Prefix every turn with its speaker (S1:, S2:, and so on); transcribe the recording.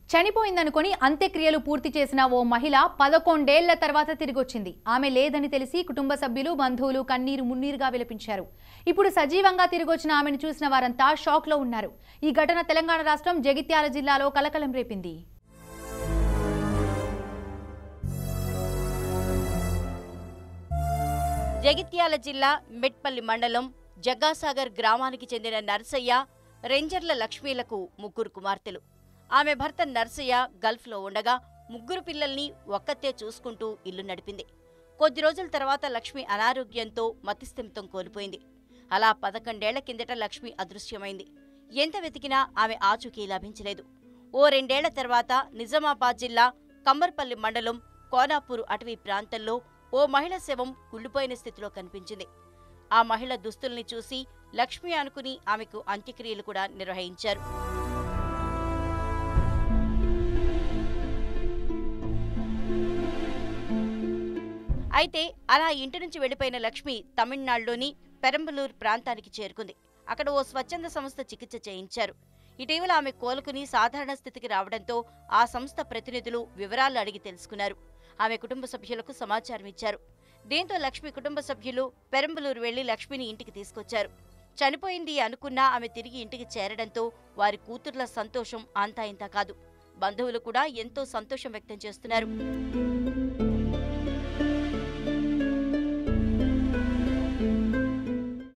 S1: చనిపోయిందనుకొని అంత్యక్రియలు పూర్తి చేసిన ఓ మహిళ పదకొండేళ్ల తర్వాత తిరిగొచ్చింది ఆమె లేదని తెలిసి కుటుంబ సభ్యులు బంధువులు కన్నీరు మున్నీరుగా విలపించారు ఇప్పుడు సజీవంగా తిరిగొచ్చిన ఆమెను చూసిన వారంతా షాక్లో ఉన్నారు ఈ ఘటన తెలంగాణ రాష్ట్రం జగిత్యాల జిల్లాలో కలకలం రేపింది
S2: జగిత్యాల జిల్లా మెట్పల్లి మండలం జగ్గాసాగర్ గ్రామానికి చెందిన నర్సయ్య రేంజర్ల లక్ష్మీలకు ముగ్గురు కుమార్తెలు ఆమె భర్త నర్సయ్య గల్ఫ్లో ఉండగా ముగ్గురు పిల్లల్ని ఒక్కతే చూసుకుంటూ ఇల్లు నడిపింది కొద్ది రోజుల తర్వాత లక్ష్మి అనారోగ్యంతో మతిస్థిమితం కోల్పోయింది అలా పదకొండేళ్ల కిందట లక్ష్మి అదృశ్యమైంది ఎంత వెతికినా ఆమె ఆచూకీ లభించలేదు ఓ రెండేళ్ల తర్వాత నిజామాబాద్ జిల్లా కమ్మర్పల్లి మండలం కోనాపూర్ అటవీ ప్రాంతంలో ఓ మహిళ శవం కుళ్ళిపోయిన స్థితిలో కనిపించింది ఆ మహిళ దుస్తుల్ని చూసి లక్ష్మి అనుకుని ఆమెకు అంత్యక్రియలు కూడా నిర్వహించారు అయితే అలా ఇంటి నుంచి వెళ్లిపోయిన లక్ష్మి తమిళనాడులోని పెరంబలూరు ప్రాంతానికి చేరుకుంది అక్కడ ఓ స్వచ్ఛంద సంస్థ చికిత్స చేయించారు ఇటీవల ఆమె కోలుకుని సాధారణ స్థితికి రావడంతో ఆ సంస్థ ప్రతినిధులు వివరాలు అడిగి తెలుసుకున్నారు ఆమె కుటుంబ సభ్యులకు సమాచారం ఇచ్చారు దీంతో లక్ష్మి కుటుంబ సభ్యులు పెరంబలూరు వెళ్లి లక్ష్మిని ఇంటికి తీసుకొచ్చారు చనిపోయింది అనుకున్నా ఆమె తిరిగి ఇంటికి చేరడంతో వారి కూతుర్ల సంతోషం అంతా ఇంతా కాదు బంధువులు కూడా ఎంతో సంతోషం వ్యక్తం చేస్తున్నారు